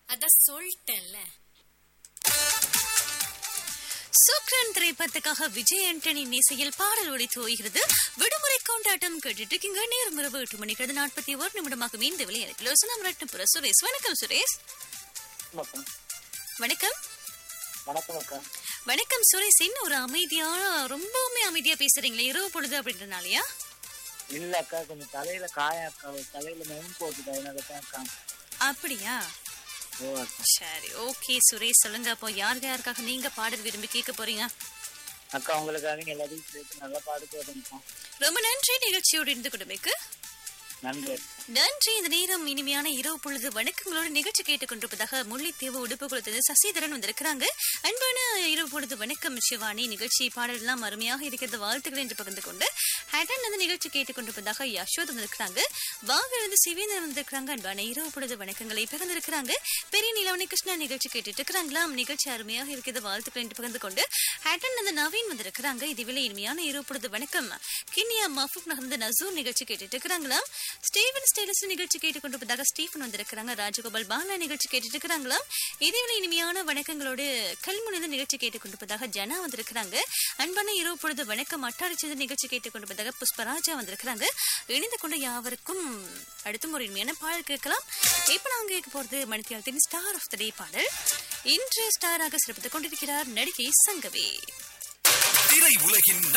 அதான் சொல்லிட்டேன்ல சுக்ரன் திரைப்படத்துக்காக விஜய் ஆண்டனி இசையில் பாடல் ஒழித்து ஓய்கிறது விடுமுறை கொண்டாட்டம் கேட்டுட்டு இருக்கீங்க நேரம் இரவு எட்டு மணிக்கு நாற்பத்தி ஒரு நிமிடமாக மீண்டு விளையாடுகிறோம் யோசனம் ரட்னபுர சுரேஷ் வணக்கம் சுரேஷ் அக்கா வணக்கம் வணக்கம் அக்கா வணக்கம் சுரேஷ் என்ன ஒரு அமைதியா ரொம்பவுமே அமைதியா பேசுறீங்களே இரவு பொழுது அப்படின்றனாலயா இல்ல அக்கா கொஞ்சம் தலையில காயம் அக்கா தலையில மெயின் போட்டுட்டா எனக்கு தான் அக்கா அப்படியா ஓ அக்கா சரி ஓகே சுரேஷ் சொல்லுங்க அப்போ யார் யாருக்காக நீங்க பாடல் விரும்பி கேட்க போறீங்க அக்கா உங்களுக்காக எல்லாத்தையும் சேர்த்து நல்லா பாடு போட்டுருக்கோம் ரொம்ப நன்றி நிகழ்ச்சியோடு இருந்து கொடுமைக்கு நன்றி நன்றி இந்த நேரம் இனிமையான இரவு பொழுது வணக்கங்களோடு நிகழ்ச்சி கேட்டுக்கொண்டிருப்பதாக முல்லைத்தீவு உடுப்பு குளத்தது சசிதரன் வந்திருக்கிறாங்க அன்பான இரவு பொழுது வணக்கம் சிவானி நிகழ்ச்சி பாடலாம் அருமையாக இருக்கிறது வாழ்த்துக்கள் என்று பகிர்ந்து கொண்டு ஹேட்டன் அந்த நிகழ்ச்சி கேட்டுக்கொண்டிருப்பதாக யசோத் வந்திருக்கிறாங்க வாங்கிலிருந்து சிவேந்தர் வந்திருக்கிறாங்க அன்பான இரவு பொழுது வணக்கங்களை பகிர்ந்திருக்கிறாங்க பெரிய நிலவணி கிருஷ்ணா நிகழ்ச்சி கேட்டுட்டு இருக்கிறாங்களாம் நிகழ்ச்சி அருமையாக இருக்கிறது வாழ்த்துக்கள் என்று பகிர்ந்து கொண்டு ஹேட்டன் அந்த நவீன் வந்திருக்கிறாங்க இதுவேளை இனிமையான இரவு பொழுது வணக்கம் கிண்ணியா மஃபூக் நகர்ந்து நசூர் நிகழ்ச்சி கேட்டுட்டு இருக்கிறாங்களாம் ஸ்டீவன் ஸ்டேலஸ் நிகழ்ச்சி கேட்டுக்கொண்டிருப்பதாக ஸ்டீஃபன் வந்திருக்கிறாங்க ராஜகோபால் பாலா நிகழ்ச்சி கேட்டுட்டு இருக்கிறாங்களாம் இதேவேளை இனிமையான வணக்கங்களோடு கல்முனைந்த நிகழ்ச்சி கேட்டுக்கொண்டிருப்பதாக ஜனா வந்திருக்கிறாங்க அன்பான இரவு பொழுது வணக்கம் அட்டாரிச்சது நிகழ்ச்சி கேட்டுக்கொண்டிருப்பதாக புஷ்பராஜா வந்திருக்கிறாங்க இணைந்து கொண்ட யாவருக்கும் அடுத்தும் ஒரு இனிமையான பாடல் கேட்கலாம் இப்ப நாங்க கேட்க போறது மணித்தியாலத்தின் ஸ்டார் ஆஃப் த டே பாடல் இன்று ஸ்டாராக சிறப்பித்துக் கொண்டிருக்கிறார் நடிகை சங்கவி திரை உலகின்